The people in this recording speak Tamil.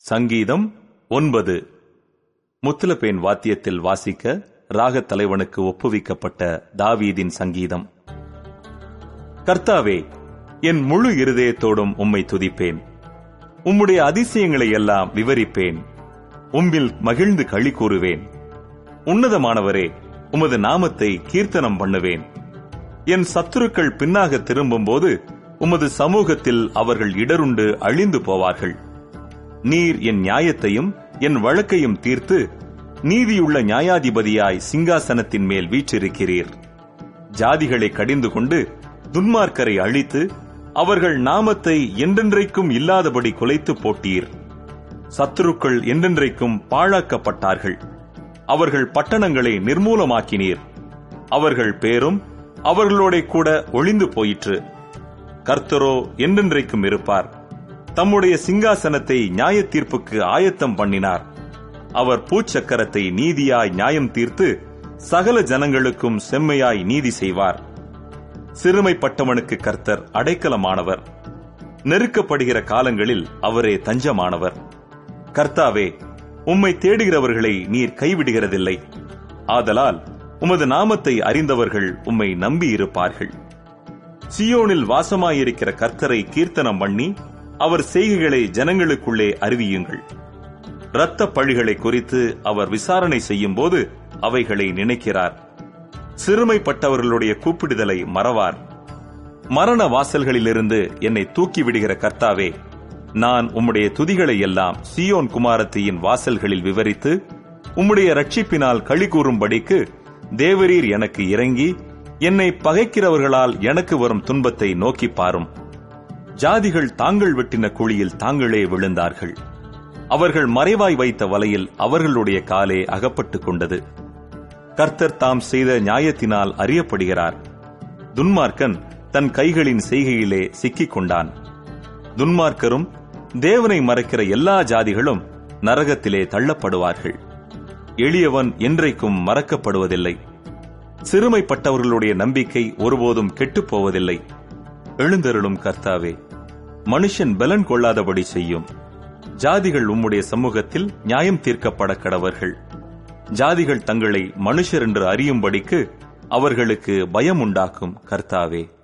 சங்கீதம் ஒன்பது முத்துலப்பேன் வாத்தியத்தில் வாசிக்க ராகத் தலைவனுக்கு ஒப்புவிக்கப்பட்ட தாவீதின் சங்கீதம் கர்த்தாவே என் முழு இருதயத்தோடும் உம்மை துதிப்பேன் உம்முடைய அதிசயங்களை எல்லாம் விவரிப்பேன் உம்மில் மகிழ்ந்து களி கூறுவேன் உன்னதமானவரே உமது நாமத்தை கீர்த்தனம் பண்ணுவேன் என் சத்துருக்கள் பின்னாக திரும்பும்போது உமது சமூகத்தில் அவர்கள் இடருண்டு அழிந்து போவார்கள் நீர் என் நியாயத்தையும் என் வழக்கையும் தீர்த்து நீதியுள்ள நியாயாதிபதியாய் சிங்காசனத்தின் மேல் வீற்றிருக்கிறீர் ஜாதிகளை கடிந்து கொண்டு துன்மார்க்கரை அழித்து அவர்கள் நாமத்தை என்றென்றைக்கும் இல்லாதபடி குலைத்து போட்டீர் சத்துருக்கள் என்றென்றைக்கும் பாழாக்கப்பட்டார்கள் அவர்கள் பட்டணங்களை நிர்மூலமாக்கினீர் அவர்கள் பேரும் அவர்களோட கூட ஒளிந்து போயிற்று கர்த்தரோ என்றென்றைக்கும் இருப்பார் தம்முடைய சிங்காசனத்தை நியாய தீர்ப்புக்கு ஆயத்தம் பண்ணினார் அவர் பூச்சக்கரத்தை நீதியாய் நியாயம் தீர்த்து சகல ஜனங்களுக்கும் செம்மையாய் நீதி செய்வார் சிறுமைப்பட்டவனுக்கு கர்த்தர் அடைக்கலமானவர் நெருக்கப்படுகிற காலங்களில் அவரே தஞ்சமானவர் கர்த்தாவே உம்மை தேடுகிறவர்களை நீர் கைவிடுகிறதில்லை ஆதலால் உமது நாமத்தை அறிந்தவர்கள் உம்மை நம்பியிருப்பார்கள் சியோனில் வாசமாயிருக்கிற கர்த்தரை கீர்த்தனம் பண்ணி அவர் செய்கைகளை ஜனங்களுக்குள்ளே அறிவியுங்கள் இரத்த பழிகளை குறித்து அவர் விசாரணை செய்யும் போது அவைகளை நினைக்கிறார் சிறுமைப்பட்டவர்களுடைய கூப்பிடுதலை மறவார் மரண வாசல்களிலிருந்து என்னை தூக்கி விடுகிற கர்த்தாவே நான் உம்முடைய துதிகளை எல்லாம் சியோன் குமாரத்தியின் வாசல்களில் விவரித்து உம்முடைய ரட்சிப்பினால் களி கூறும்படிக்கு தேவரீர் எனக்கு இறங்கி என்னை பகைக்கிறவர்களால் எனக்கு வரும் துன்பத்தை நோக்கி பாரும் ஜாதிகள் தாங்கள் வெட்டின குழியில் தாங்களே விழுந்தார்கள் அவர்கள் மறைவாய் வைத்த வலையில் அவர்களுடைய காலே அகப்பட்டுக் கொண்டது கர்த்தர் தாம் செய்த நியாயத்தினால் அறியப்படுகிறார் துன்மார்க்கன் தன் கைகளின் செய்கையிலே சிக்கிக் கொண்டான் துன்மார்க்கரும் தேவனை மறைக்கிற எல்லா ஜாதிகளும் நரகத்திலே தள்ளப்படுவார்கள் எளியவன் என்றைக்கும் மறக்கப்படுவதில்லை சிறுமைப்பட்டவர்களுடைய நம்பிக்கை ஒருபோதும் கெட்டுப் போவதில்லை எழுந்தருளும் கர்த்தாவே மனுஷன் பலன் கொள்ளாதபடி செய்யும் ஜாதிகள் உம்முடைய சமூகத்தில் நியாயம் தீர்க்கப்பட கடவர்கள் ஜாதிகள் தங்களை மனுஷர் என்று அறியும்படிக்கு அவர்களுக்கு பயம் உண்டாக்கும் கர்த்தாவே